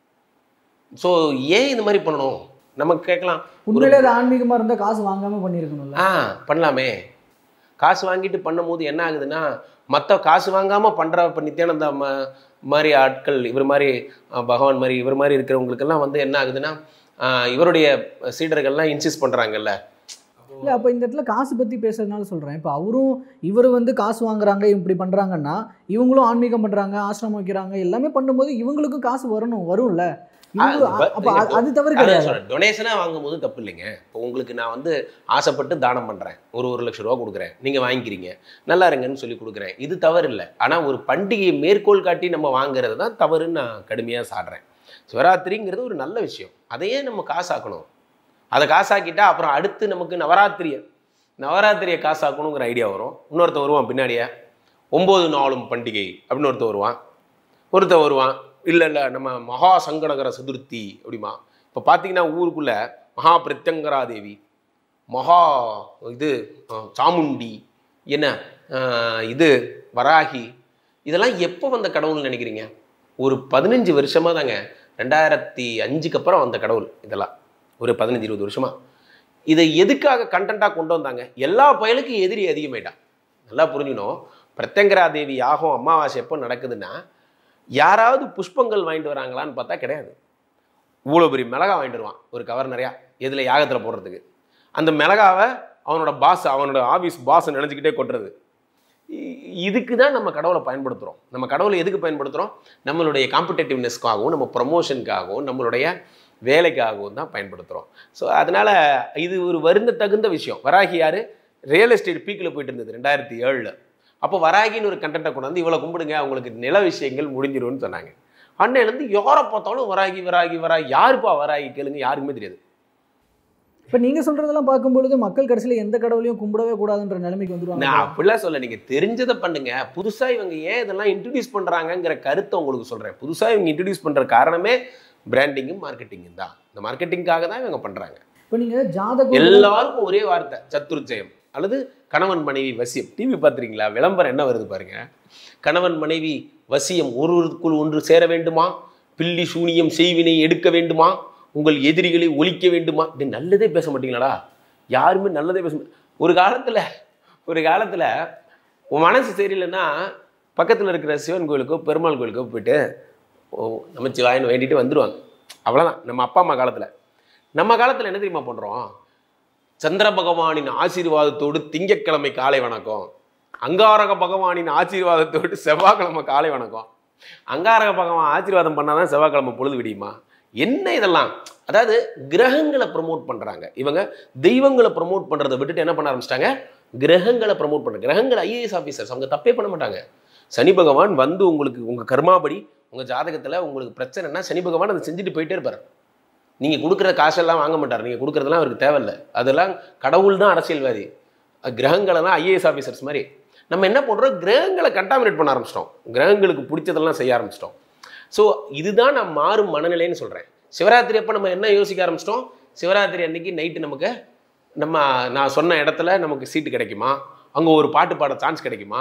ஸோ ஏன் இந்த மாதிரி பண்ணணும் நமக்கு கேட்கலாம் உண்மையிலே அது ஆன்மீகமாக இருந்தால் காசு வாங்காமல் பண்ணியிருக்கணும்ல ஆ பண்ணலாமே காசு வாங்கிட்டு பண்ணும்போது என்ன ஆகுதுன்னா மற்ற காசு வாங்காமல் பண்ணுற இப்போ நித்யானந்தா ம மாதிரி ஆட்கள் இவர் மாதிரி அஹ், பகவான் மாதிரி இவர் மாதிரி இருக்கிறவங்களுக்கெல்லாம் வந்து என்ன ஆகுதுன்னா அஹ், இவருடைய சீடர்கள்லாம் இன்சிஸ்ட் பண்ணுறாங்கல்ல இல்லை அப்போ இந்த இடத்துல காசு பற்றி பேசுறதுனால சொல்கிறேன் இப்போ அவரும் இவர் வந்து காசு வாங்குறாங்க இப்படி பண்ணுறாங்கன்னா இவங்களும் ஆன்மீகம் பண்ணுறாங்க ஆசிரமம் வைக்கிறாங்க எல்லாமே பண்ணும்போது இவங்களுக்கும் காசு வரணும் வரும்ல இவங்களும் அது- அப்போ அது- அது தவறு கிடையாது டொனேஷனாக வாங்கும்போது தப்பு இல்லைங்க இப்போ உங்களுக்கு நான் வந்து ஆசைப்பட்டு தானம் பண்ணுறேன் ஒரு ஒரு லட்ச ரூபா கொடுக்குறேன் நீங்கள் வாங்கிக்கிறீங்க நல்லா இருங்கன்னு சொல்லி கொடுக்குறேன் இது தவறு இல்லை ஆனால் ஒரு பண்டிகையை மேற்கோள் காட்டி நம்ம வாங்குறது தான் தவறுன்னு நான் கடுமையாக சாடுறேன் சிவராத்திரிங்கிறது ஒரு நல்ல விஷயம் அதையே நம்ம காசாக்கணும் அதை காசாக்கிட்டா அப்புறம் அடுத்து நமக்கு நவராத்திரியை நவராத்திரியை காசாக்கணுங்கிற ஐடியா வரும் இன்னொருத்தன் வருவான் பின்னாடியே ஒம்பது நாளும் பண்டிகை அப்படின்னு ஒருத்தன் வருவான் ஒருத்தன் வருவான் இல்லை இல்லை நம்ம மகா சங்கடகர சதுர்த்தி அப்படிமா இப்போ பார்த்தீங்கன்னா ஊருக்குள்ள மகா பிரத்யங்கரா தேவி மகா இது அஹ், சாமுண்டி என்ன ஆஹ் இது வராகி இதெல்லாம் எப்போ வந்த கடவுள்னு நினைக்கிறீங்க ஒரு பதினஞ்சு வருஷமா தாங்க ரெண்டாயிரத்தி அஞ்சுக்கு அப்புறம் வந்த கடவுள் இதெல்லாம் ஒரு பதினஞ்சு இருபது வருஷமா இதை எதுக்காக கண்டென்ட்டாக கொண்டு வந்தாங்க எல்லா பயலுக்கும் எதிரி அதிகமாயிட்டான் நல்லா புரிஞ்சுக்கணும் பிரத்யங்கரா தேவி யாகம் அமாவாசை எப்போ நடக்குதுன்னா யாராவது புஷ்பங்கள் வாங்கிட்டு வராங்களான்னு பார்த்தா கிடையாது இவ்வளோ பெரிய மிளகா வாங்கிட்டு வருவான் ஒரு கவர் நிறையா எதில் யாகத்தில் போடுறதுக்கு அந்த மிளகாவை அவனோட பாஸ் அவனோட ஆஃபீஸ் பாஸ் நினச்சிக்கிட்டே கொட்டுறது இ- இதுக்கு தான் நம்ம கடவுளை பயன்படுத்துகிறோம் நம்ம கடவுளை எதுக்கு பயன்படுத்துகிறோம் நம்மளுடைய காம்படேட்டிவ்னஸ்க்காகவும் நம்ம ப்ரமோஷனுக்காகவும் நம்மளுடைய வேலைக்காகவும் தான் பயன்படுத்துகிறோம் ஸோ அதனால் இது ஒரு வருந்த தகுந்த விஷயம் வராகி யார் ரியல் எஸ்டேட் பீக்கில் போயிட்டு இருந்தது ரெண்டாயிரத்தி ஏழில் அப்போ வராகின்னு ஒரு கண்டென்ட்டை கொண்டு வந்து இவ்வளோ கும்பிடுங்க அவங்களுக்கு நில விஷயங்கள் முடிஞ்சிரும்னு சொன்னாங்க அன்னையிலேருந்து யாரை பார்த்தாலும் வராகி வராகி வராகி யாருப்பா வராகி கேளுங்க யாருக்குமே தெரியாது இப்போ நீங்க சொல்றதெல்லாம் பார்க்கும்பொழுது மக்கள் கடைசியில் எந்த கடவுளையும் கும்பிடவே கூடாதுன்ற நிலைமைக்கு நான் வந்துருவாங்க அப்படிலாம் சொல்ல நீங்க தெரிஞ்சதை பண்ணுங்க புதுசா இவங்க ஏன் இதெல்லாம் இன்ட்ரடியூஸ் பண்றாங்கங்கிற கருத்தை உங்களுக்கு சொல்றேன் புதுசா இவங்க இன்ட்ரடியூஸ் பண்ற காரணமே பிராண்டிங்கும் மார்க்கெட்டிங்கும் தான் இந்த மார்க்கெட்டிங்காக தான் இவங்க பண்றாங்க இப்போ நீங்க ஜாதகம் எல்லாருக்கும் ஒரே வார்த்தை சத்துருஜயம் அல்லது கணவன் மனைவி வசியம் டிவி பார்த்துறீங்களா விளம்பரம் என்ன வருது பாருங்க கணவன் மனைவி வசியம் ஒருவருக்குள் ஒன்று சேர வேண்டுமா பில்லி சூனியம் செய்வினை எடுக்க வேண்டுமா உங்கள் எதிரிகளை ஒழிக்க வேண்டுமா இப்படி நல்லதே பேச மாட்டீங்களாடா யாருமே நல்லதே பேச மாட்டீங்க ஒரு காலத்தில் ஒரு காலத்தில் உன் மனசு சரியில்லைன்னா பக்கத்தில் இருக்கிற சிவன் கோயிலுக்கோ பெருமாள் கோயிலுக்கோ போயிட்டு ஓ நமச்சிவாயன்னு வேண்டிட்டு வந்துடுவாங்க அவ்வளோதான் நம்ம அப்பா அம்மா காலத்தில் நம்ம காலத்தில் என்ன தெரியுமா பண்ணுறோம் சந்திர பகவானின் ஆசீர்வாதத்தோடு திங்கட்கிழமை காலை வணக்கம் அங்காரக பகவானின் ஆசீர்வாதத்தோடு செவ்வாய்க்கிழமை காலை வணக்கம் அங்காரக பகவான் ஆசீர்வாதம் பண்ணாதான் செவ்வாய்க்கிழமை பொழுது விடியுமா என்ன இதெல்லாம் அதாவது கிரகங்களை ப்ரமோட் பண்ணுறாங்க இவங்க தெய்வங்களை ப்ரமோட் பண்ணுறதை விட்டுட்டு என்ன பண்ண ஆரம்பிச்சிட்டாங்க கிரகங்களை ப்ரமோட் பண்ணுற கிரகங்கள் ஐஏஎஸ் ஆஃபீஸர்ஸ் அவங்க தப்பே பண்ண மாட்டாங்க சனி பகவான் வந்து உங்களுக்கு உங்கள் கர்மாபடி உங்கள் ஜாதகத்தில் உங்களுக்கு பிரச்சனைனா சனி பகவான் அதை செஞ்சுட்டு போயிட்டே இருப்பார் நீங்கள் கொடுக்குற காசெல்லாம் வாங்க மாட்டார் நீங்கள் கொடுக்குறதெல்லாம் அவருக்கு தேவையில்லை அதெல்லாம் கடவுள் தான் அரசியல்வாதி அஹ் கிரகங்களெல்லாம் ஐஏஎஸ் ஆஃபீஸர்ஸ் மாதிரி நம்ம என்ன பண்ணுறோம் கிரகங்களை கண்டாமினேட் பண்ண ஆரம்பிச்சிட்டோம் கிரகங்களுக்கு பிடிச்சதெல்லாம் செய்ய ஆரம்பிச்சிட்டோம் ஸோ இதுதான் நான் மாறும் மனநிலைன்னு சொல்கிறேன் சிவராத்திரி அப்போ நம்ம என்ன யோசிக்க ஆரம்பிச்சிட்டோம் சிவராத்திரி அன்னைக்கு நைட்டு நமக்கு நம்ம நான் சொன்ன இடத்துல நமக்கு சீட்டு கிடைக்குமா அங்கே ஒரு பாட்டு பாட சான்ஸ் கிடைக்குமா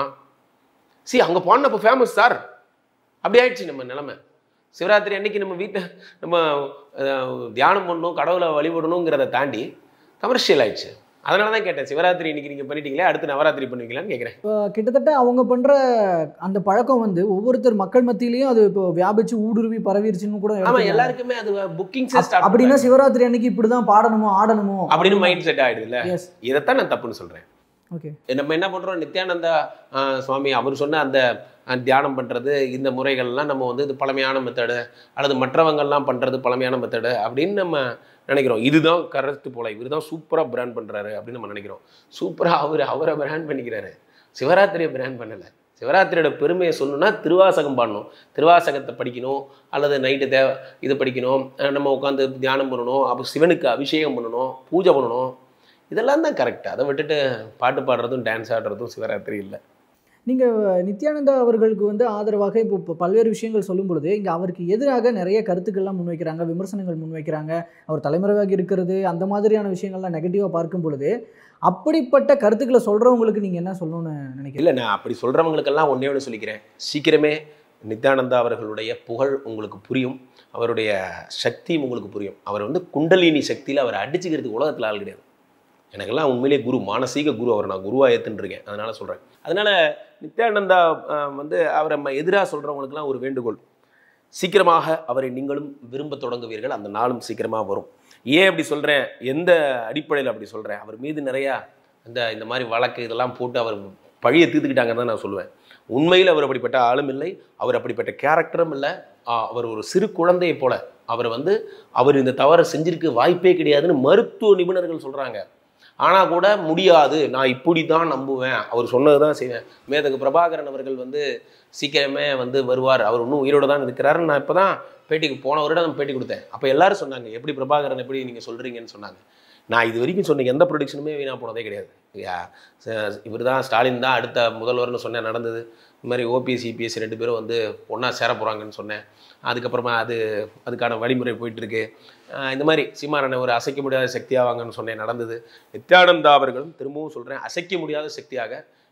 சி அங்கே போனப்போ ஃபேமஸ் சார் அப்படி ஆயிடுச்சு நம்ம நிலமை சிவராத்திரி அன்னைக்கு நம்ம வீட்டில் நம்ம அஹ், தியானம் பண்ணணும் கடவுளை வழிபடணுங்கிறத தாண்டி கமர்ஷியல் ஆயிடுச்சு அதனால தான் கேட்டேன் சிவராத்திரி இன்னைக்கு நீங்கள் பண்ணிட்டீங்களே அடுத்து நவராத்திரி பண்ணுவீங்களான்னு கேட்குறேன் இப்போ கிட்டத்தட்ட அவங்க பண்ற அந்த பழக்கம் வந்து ஒவ்வொருத்தர் மக்கள் மத்தியிலயும் அது இப்போ வியாபிச்சு ஊடுருவி பரவிருச்சுன்னு கூட ஆமாம் எடுத்துக்கலாம். எல்லாருக்குமே அது புக்கிங் அப்- அப்படின்னா சிவராத்திரி அன்னைக்கு இப்படிதான் பாடணுமோ ஆடணுமோ அப்படின்னு மைண்ட் செட் ஆயிடுதுல்ல எஸ் இதைத்தான் நான் தப்புன்னு சொல்கிறேன் ஓகே நம்ம என்ன பண்ணுறோம் நித்யானந்தா ஆஹ், சுவாமி அவர் சொன்ன அந்த ஆஹ், தியானம் பண்ணுறது இந்த முறைகள்லாம் நம்ம வந்து இது பழமையான மெத்தடு அல்லது மற்றவங்கள்லாம் பண்ணுறது பழமையான மெத்தடு அப்படின்னு நம்ம நினைக்கிறோம் இதுதான் கரெக்ட் போல இவர் தான் சூப்பராக பிராண்ட் பண்ணுறாரு அப்படின்னு நம்ம நினைக்கிறோம் சூப்பராக அவர் அவரை பிராண்ட் பண்ணிக்கிறாரு சிவராத்திரியை பிராண்ட் பண்ணலை சிவராத்திரியோட பெருமையை சொல்லணும்னா திருவாசகம் பாடணும் திருவாசகத்தை படிக்கணும் அல்லது நைட்டு தேவை இது படிக்கணும் அஹ் நம்ம உட்காந்து தியானம் பண்ணணும் அப்போ சிவனுக்கு அபிஷேகம் பண்ணணும் பூஜை பண்ணணும் இதெல்லாம் தான் கரெக்ட் அதை விட்டுட்டு பாட்டு பாடுறதும் டான்ஸ் ஆடுறதும் சிவராத்திரி இல்லை நீங்க நித்யானந்தா அவர்களுக்கு வந்து ஆதரவாக இப்போ இப்போ பல்வேறு விஷயங்கள் சொல்லும் பொழுது இங்க அவருக்கு எதிராக நிறைய கருத்துக்கள்லாம் முன்வைக்கிறாங்க விமர்சனங்கள் முன்வைக்கிறாங்க அவர் தலைமறைவாக இருக்கிறது அந்த மாதிரியான விஷயங்கள்லாம் நெகட்டிவாக பார்க்கும் பொழுது அப்படிப்பட்ட கருத்துக்களை சொல்றவங்களுக்கு நீங்க என்ன சொல்லணும்னு நினைக்கிறீங்க இல்லை நான் அப்படி சொல்கிறவங்களுக்கெல்லாம் ஒன்றே ஒன்று சொல்லிக்கிறேன் சீக்கிரமே நித்யானந்தா அவர்களுடைய புகழ் உங்களுக்கு புரியும் அவருடைய சக்தியும் உங்களுக்கு புரியும் அவர் வந்து குண்டலினி சக்தியில் அவர் அடிச்சுக்கிறதுக்கு உலகத்தில் ஆள் கிடையாது எனக்கெல்லாம் உண்மையிலேயே குரு மானசீக குரு அவர் நான் குருவாக ஏற்றுருக்கேன் அதனால சொல்கிறேன் அதனால நித்யானந்தா ஆஹ், வந்து அவரை எதிராக சொல்கிறவங்களுக்குலாம் ஒரு வேண்டுகோள் சீக்கிரமாக அவரை நீங்களும் விரும்ப தொடங்குவீர்கள் அந்த நாளும் சீக்கிரமாக வரும் ஏன் அப்படி சொல்கிறேன் எந்த அடிப்படையில் அப்படி சொல்கிறேன் அவர் மீது நிறையா இந்த இந்த மாதிரி வழக்கு இதெல்லாம் போட்டு அவர் பழியை தீர்த்துக்கிட்டாங்கன்னு தான் நான் சொல்லுவேன் உண்மையில் அவர் அப்படிப்பட்ட ஆளும் இல்லை அவர் அப்படிப்பட்ட கேரக்டரும் இல்லை ஆ, அவர் ஒரு சிறு குழந்தையை போல அவர் வந்து அவர் இந்த தவறை செஞ்சிருக்க வாய்ப்பே கிடையாதுன்னு மருத்துவ நிபுணர்கள் சொல்கிறாங்க ஆனால் கூட முடியாது நான் இப்படி தான் நம்புவேன் அவர் சொன்னது தான் செய்வேன் மேதகு பிரபாகரன் அவர்கள் வந்து சீக்கிரமே வந்து வருவார் அவர் இன்னும் உயிரோடு தான் இருக்கிறாருன்னு நான் இப்போ தான் பேட்டிக்கு போன வருடம் பேட்டி கொடுத்தேன் அப்போ எல்லாரும் சொன்னாங்க எப்படி பிரபாகரன் எப்படி நீங்கள் சொல்கிறீங்கன்னு சொன்னாங்க நான் இது வரைக்கும் சொன்ன எந்த ப்ரொடிக்ஷனுமே வீணாக போனதே கிடையாது இவர் தான் ஸ்டாலின் தான் அடுத்த முதல்வர்னு சொன்னேன் நடந்தது இந்த மாதிரி ஓபிஎஸ் இபிஎஸ் ரெண்டு பேரும் வந்து ஒன்றா சேர போகிறாங்கன்னு சொன்னேன் அதுக்கப்புறமா அது அதுக்கான வழிமுறை போயிட்டுருக்கு இந்த மாதிரி சீமானனை ஒரு அசைக்க முடியாத சக்தியாவாங்கன்னு சொன்னேன் நடந்தது நித்யானந்தா அவர்களும் திரும்பவும் சொல்கிறேன் அசைக்க முடியாத சக்தியாக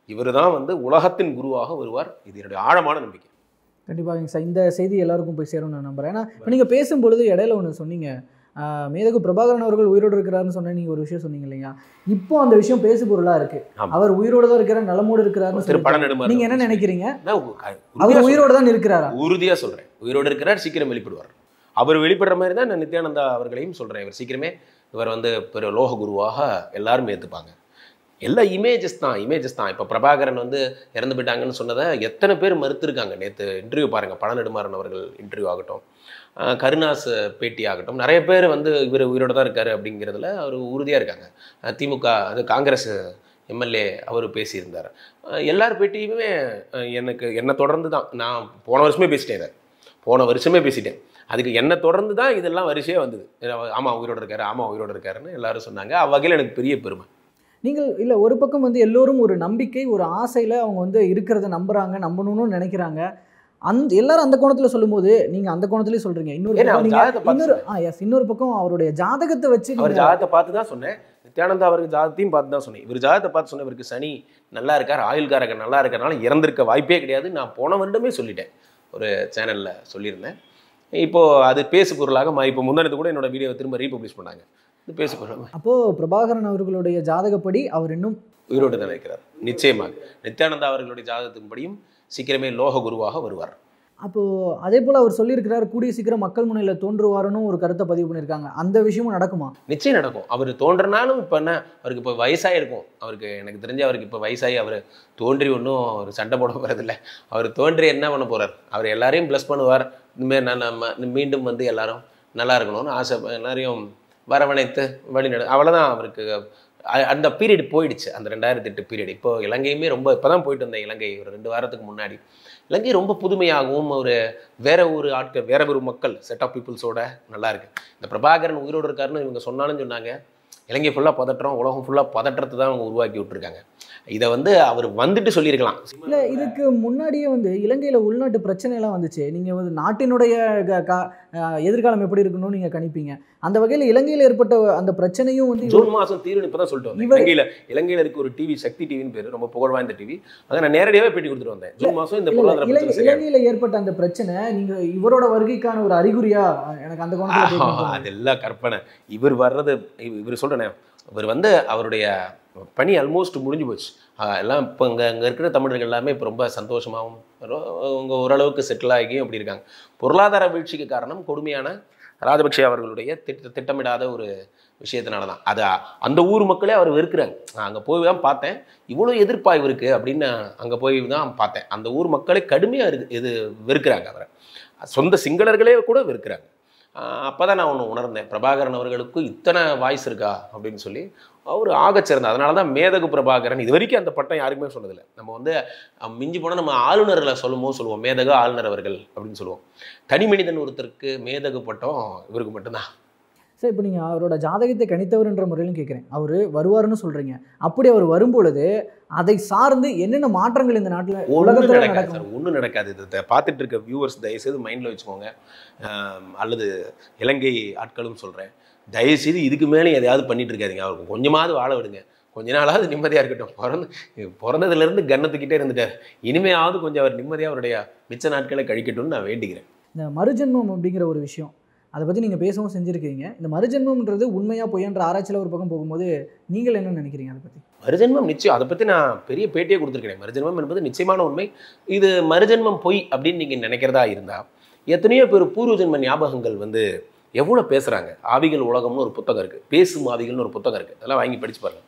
இவர் தான் வந்து உலகத்தின் குருவாக வருவார் இது என்னுடைய ஆழமான நம்பிக்கை கண்டிப்பாக சார் இந்த செய்தி எல்லாருக்கும் போய் சேரும்னு நான் நம்புறேன் ஏன்னா இப்போ நீங்கள் பேசும்பொழுது இடையில ஒன்று சொன்னீங்க ஆஹ் மேதகு பிரபாகரன் அவர்கள் உயிரோடு இருக்கிறாருன்னு சொன்ன நீங்கள் ஒரு விஷயம் சொன்னீங்க இல்லையா இப்போ அந்த விஷயம் பேசு பொருளாக இருக்கு ஆமா. அவர் உயிரோடு தான் இருக்கிறார் நலமோடு இருக்கிறாருன்னு திரு பட சொல்லிட்டு நெடுமாறன் நீங்க என்ன நினைக்கிறீங்க நான் உ- க- அவர் உறுதியா உயிரோடு தான் இருக்கிறாரா சொல்றேன். உறுதியா சொல்றேன் உயிரோடு இருக்கிறார் சீக்கிரம் வெளிப்படுவார் அவர் வெளிப்படுற மாதிரி தான் நான் நித்யானந்தா அவர்களையும் சொல்றேன் இவர் சீக்கிரமே இவர் வந்து பெரிய லோக குருவாக எல்லாரும் ஏத்துப்பாங்க எல்லா இமேஜஸ் தான் இமேஜஸ் தான் இப்போ பிரபாகரன் வந்து இறந்து போயிட்டாங்கன்னு சொன்னதை எத்தனை பேர் மறுத்திருக்காங்க நேற்று இன்டர்வியூ பாருங்க பழ நெடுமாறன் அவர்கள் இன்டர்வியூ ஆகட்டும் ஆஹ் கருணாஸ் பேட்டி ஆகட்டும் நிறைய பேர் வந்து இவர் உயிரோட தான் இருக்காரு அப்படிங்கிறதுல அவர் உறுதியாக இருக்காங்க ஆஹ் திமுக அது காங்கிரஸ் எம்எல்ஏ அவர் பேசியிருந்தார் ஆஹ் எல்லார் பேட்டியுமே ஆஹ் எனக்கு என்னை தொடர்ந்து தான் நான் போன வருஷமே பேசிட்டேன் இதை போன வருஷமே பேசிட்டேன் அதுக்கு என்னை தொடர்ந்து தான் இதெல்லாம் வரிசையாக வந்தது ஆமாம் உயிரோட இருக்காரு ஆமாம் உயிரோட இருக்காருன்னு எல்லாரும் சொன்னாங்க அவ்வகையில் எனக்கு பெரிய பெருமை நீங்கள் இல்லை ஒரு பக்கம் வந்து எல்லோரும் ஒரு நம்பிக்கை ஒரு ஆசையில் அவங்க வந்து இருக்கிறத நம்புறாங்க நம்பணும்னு நினைக்கிறாங்க அந்த எல்லாரும் அந்த கோணத்தில் சொல்லும்போது நீங்க அந்த கோணத்துலேயே சொல்றீங்க இன்னொரு ஏன்னா, பக்கம் அவர் நீங்க ஜாதகத்தை பார்த்து இன்னொரு ஆ எஸ் இன்னொரு பக்கம் அவருடைய ஜாதகத்தை வச்சு அவர் நீங்க ஜாதகத்தை பார்த்து தான் சொன்னேன் நித்யானந்தா அவருக்கு ஜாதகத்தையும் பார்த்து தான் சொன்னேன் இவர் ஜாதகத்தை பார்த்து சொன்னேன் இவருக்கு சனி நல்லா இருக்கார் ஆயுள்காரகன் நல்லா இருக்கறனால இறந்திருக்க வாய்ப்பே கிடையாது நான் போன வருடமே சொல்லிட்டேன் ஒரு சேனலில் சொல்லியிருந்தேன் இப்போ அது பேசு பொருளாக மாறி இப்போ முந்தானத்து கூட என்னோட வீடியோவை திரும்ப ரீபப்ளிஷ் பண்ணாங்க இது பேசு பொருளாக அப்போ பிரபாகரன் அவர்களுடைய ஜாதகப்படி அவர் இன்னும் உயிரோடு தான் இருக்கிறார் நிச்சயமாக நித்யானந்தா அவர்களுடைய ஜாதகத்தின்படியும் சீக்கிரமே லோக குருவாக வருவார் அப்போ அதே போல அவர் சொல்லியிருக்கிறார் கூடிய சீக்கிரம் மக்கள் முன்னிலையில் தோன்றுவாருன்னு ஒரு கருத்தை பதிவு பண்ணியிருக்காங்க அந்த விஷயமும் நடக்குமா நிச்சயம் நடக்கும் அவர் தோன்றனாலும் இப்போ என்ன அவருக்கு இப்போ வயசாகி இருக்கும் அவருக்கு எனக்கு தெரிஞ்சு அவருக்கு இப்போ வயசாகி அவர் தோன்றி ஒன்றும் ஒரு சண்டை போட போகிறதில்ல அவர் தோன்றி என்ன பண்ண போகிறார் அவர் எல்லாரையும் ப்ளஸ் பண்ணுவார் இனிமேல் நான் நம்ம மீண்டும் வந்து எல்லாரும் நல்லா இருக்கணும்னு ஆசை எல்லாரையும் வரவணைத்து வழிநட அவ்வளோதான் அவருக்கு அ- அந்த பீரியட் போயிடுச்சு அந்த ரெண்டாயிரத்தி எட்டு பீரியட் இப்போ இலங்கையுமே ரொம்ப இப்போ தான் போயிட்டு வந்தேன் இலங்கை ஒரு ரெண்டு வாரத்துக்கு முன்னாடி இலங்கை ரொம்ப புதுமையாகவும் ஒரு வேற ஒரு ஆட்கள் வேற ஒரு மக்கள் செட் ஆஃப் பீப்புள்ஸோட நல்லா இருக்கு இந்த பிரபாகரன் உயிரோடு இருக்காருன்னு இவங்க சொன்னாலும் சொன்னாங்க இலங்கை ஃபுல்லாக பதற்றம் உலகம் ஃபுல்லாக பதற்றத்தை தான் அவங்க உருவாக்கி விட்டுருக்காங்க இதை வந்து அவர் வந்துட்டு சொல்லியிருக்கலாம் இல்லை இதுக்கு முன்னாடியே வந்து இலங்கையில் உள்நாட்டு பிரச்சனைலாம் வந்துச்சு நீங்கள் வந்து நாட்டினுடைய க- க- அஹ் எதிர்காலம் எப்படி இருக்கணும்னு நீங்கள் கணிப்பீங்க அந்த வகையில் இலங்கையில் ஏற்பட்ட அந்த பிரச்சனையும் வந்து இவர் ஜூன் மாதம் தீர்வு இப்போ தான் சொல்லிட்டு வந்தேன் இவர்- இலங்கையில் இலங்கையில் இருக்க ஒரு டிவி சக்தி டிவின்னு பேர் ரொம்ப புகழ் வாய்ந்த டிவி அதை நான் நேரடியாகவே பேட்டி கொடுத்துட்டு வந்தேன் ஜூன் மாதம் இந்த இல்ல, பொருளாதார இலங்கை பிரச்சனை சரியாக இலங்கையில் ஏற்பட்ட அந்த பிரச்சனை நீங்க இவரோட வருகைக்கான ஒரு அறிகுறியா எனக்கு அந்த கோணத்துல ஆஹா, கேட்கணும். அதெல்லாம் கற்பனை இவர் வர்றது இவ- இவர் சொல்கிறேனே இவர் வந்து அவருடைய பணி ஆல்மோஸ்ட் முடிஞ்சு போச்சு ஆஹ் எல்லாம் இப்போ இங்கே அங்கே இருக்கிற தமிழர்கள் எல்லாமே இப்போ ரொம்ப சந்தோஷமாகவும் ரொ- அவங்க ஓரளவுக்கு செட்டில் ஆகியும் அப்படி இருக்காங்க பொருளாதார வீழ்ச்சிக்கு காரணம் கொடுமையான ராஜபக்ஷே அவர்களுடைய திட்ட திட்டமிடாத ஒரு விஷயத்தினால தான் அது அந்த ஊர் மக்களே அவர் வெறுக்கிறாங்க நான் அங்கே போய் தான் பார்த்தேன் இவ்வளோ எதிர்ப்பா இவருக்கு அப்படின்னு அங்கே போய் தான் பார்த்தேன் அந்த ஊர் மக்களே கடுமையாக இருக்கு இது வெறுக்கிறாங்க அவரை சொந்த சிங்களர்களே கூட வெறுக்கிறாங்க அப்போ தான் நான் ஒன்று உணர்ந்தேன் பிரபாகரன் அவர்களுக்கு இத்தனை வாய்ஸ் இருக்கா அப்படின்னு சொல்லி அவர் ஆகச்சிறந்த அதனால தான் மேதகு பிரபாகரன் இது வரைக்கும் அந்த பட்டம் யாருக்குமே சொன்னதில்லை நம்ம வந்து அஹ், மிஞ்சி போனால் நம்ம ஆளுநர்களை சொல்லும்போது சொல்லுவோம் மேதகு ஆளுநர் அவர்கள் அப்படின்னு சொல்லுவோம் தனி மனிதன் ஒருத்தருக்கு மேதகு பட்டம் இவருக்கு மட்டும்தான் சரி இப்போ நீங்கள் அவரோட ஜாதகத்தை கணித்தவர்ன்ற முறையிலும் கேட்குறேன் அவர் வருவாருன்னு சொல்கிறீங்க அப்படி அவர் வரும்பொழுது அதை சார்ந்து என்னென்ன மாற்றங்கள் இந்த நாட்டில் ஒன்றும் உலகத்தில் நடக்காது நடக்கும் சார் ஒன்றும் நடக்காது இது த- பார்த்துட்டு இருக்க வியூவர்ஸ் தயவுசெய்து மைண்டில் வச்சுக்கோங்க ஆம், அல்லது இலங்கை ஆட்களும் சொல்கிறேன் தயவுசெய்து இதுக்கு மேலே எதையாவது பண்ணிட்டு இருக்காதீங்க அவருக்கு கொஞ்சமாவது வாழ விடுங்க கொஞ்ச நாளாவது நிம்மதியாக இருக்கட்டும் பிறந்து பிறந்ததுலேருந்து கன்னத்துக்கிட்டே இருந்துட்டார் இனிமையாவது கொஞ்சம் அவர் நிம்மதியாக அவருடைய மிச்ச நாட்களை கழிக்கட்டும்னு நான் வேண்டிக்கிறேன் இந்த மறுஜென்மம் அப்படிங்கிற ஒரு விஷயம் அதை பற்றி நீங்கள் பேசவும் செஞ்சுருக்கீங்க இந்த மறுஜென்மம்ன்றது உண்மையாக பொய்யன்ற ஆராய்ச்சியில் ஒரு பக்கம் போகும்போது நீங்கள் என்ன நினைக்கிறீங்க அதை பற்றி மறுஜென்மம் நிச்சயம் அதை பற்றி நான் பெரிய பேட்டியே கொடுத்துருக்கேன் மறுஜென்மம் என்பது நிச்சயமான உண்மை இது மறுஜென்மம் பொய் அப்படின்னு நீங்கள் நினைக்கிறதா இருந்தால் எத்தனையோ பேர் பூர்வ ஜென்ம ஞாபகங்கள் வந்து எவ்வளோ பேசுகிறாங்க ஆவிகள் உலகம்னு ஒரு புத்தகம் இருக்குது பேசும் ஆவிகள்னு ஒரு புத்தகம் இருக்குது அதெல்லாம் வாங்கி படிச்சு பாருங்க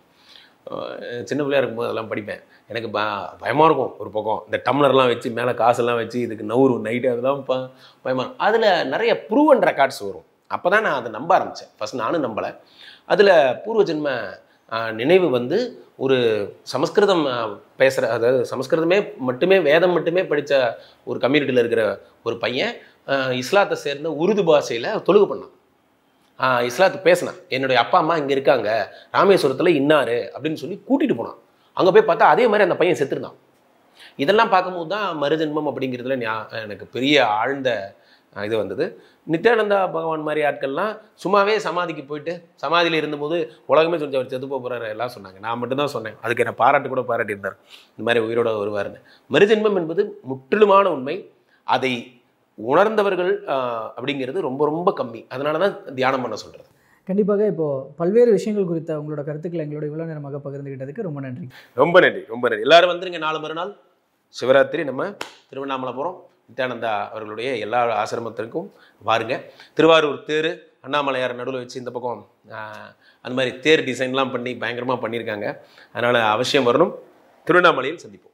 அஹ் சின்ன பிள்ளையா இருக்கும்போது அதெல்லாம் படிப்பேன் எனக்கு ப பயமாக இருக்கும் ஒரு பக்கம் இந்த டம்ளர்லாம் வச்சு மேலே காசெல்லாம் வச்சு இதுக்கு நவுறு நைட்டு அதெல்லாம் ப பயமாக அதில் நிறைய ப்ரூவன் ரெக்கார்ட்ஸ் வரும் அப்போ தான் நான் அதை நம்ப ஆரம்பித்தேன் ஃபஸ்ட் நானும் நம்பலை அதில் பூர்வ ஜென்ம ஆஹ், நினைவு வந்து ஒரு சமஸ்கிருதம் பேசுகிற அதாவது சமஸ்கிருதமே மட்டுமே வேதம் மட்டுமே படித்த ஒரு கம்யூனிட்டியில் இருக்கிற ஒரு பையன் ஆஹ், இஸ்லாத்தை சேர்ந்த உருது பாஷையில் தொழுகை பண்ணான் ஆஹ், இஸ்லாத்து பேசினான் என்னுடைய அப்பா அம்மா இங்கே இருக்காங்க ராமேஸ்வரத்தில் இன்னாரு அப்படின்னு சொல்லி கூட்டிகிட்டு போனான் அங்கே போய் பார்த்தா அதே மாதிரி அந்த பையன் செத்துருந்தான் இதெல்லாம் பார்க்கும்போது தான் மறுஜென்மம் அப்படிங்கிறதுல ஞா- எனக்கு பெரிய ஆழ்ந்த அஹ் இது வந்தது நித்யானந்தா பகவான் மாதிரி ஆட்கள்லாம் சும்மாவே சமாதிக்கு போயிட்டு சமாதியில் இருந்தபோது உலகமே சொல்லி அவர் செத்து போகிறாரு எல்லாம் சொன்னாங்க நான் மட்டும்தான் சொன்னேன் அதுக்கு என்ன பாராட்டு கூட பாராட்டியிருந்தார் இந்த மாதிரி உயிரோட வருவார்னு மறுஜென்மம் என்பது முற்றிலுமான உண்மை அதை உணர்ந்தவர்கள் ஆஹ், அப்படிங்கிறது ரொம்ப ரொம்ப கம்மி அதனால தான் தியானம் பண்ண சொல்கிறது கண்டிப்பாக இப்போது பல்வேறு விஷயங்கள் குறித்த உங்களோட கருத்துக்களை எங்களோட இவ்வளோ நேரமாக பகிர்ந்துக்கிட்டதுக்கு ரொம்ப நன்றி ரொம்ப நன்றி ரொம்ப நன்றி எல்லாரும் வந்துருங்க நாலு மறுநாள் சிவராத்திரி நம்ம திருவண்ணாமலைபுரம் நித்யானந்தா அவர்களுடைய எல்லா ஆசிரமத்திற்கும் பாருங்க திருவாரூர் தேர் அண்ணாமலையார் நடுவில் வச்சு இந்த பக்கம் ஆஹ், அந்த மாதிரி தேர் டிசைன்லாம் பண்ணி பயங்கரமாக பண்ணியிருக்காங்க அதனால் அவசியம் வரணும் திருவண்ணாமலையில் சந்திப்போம்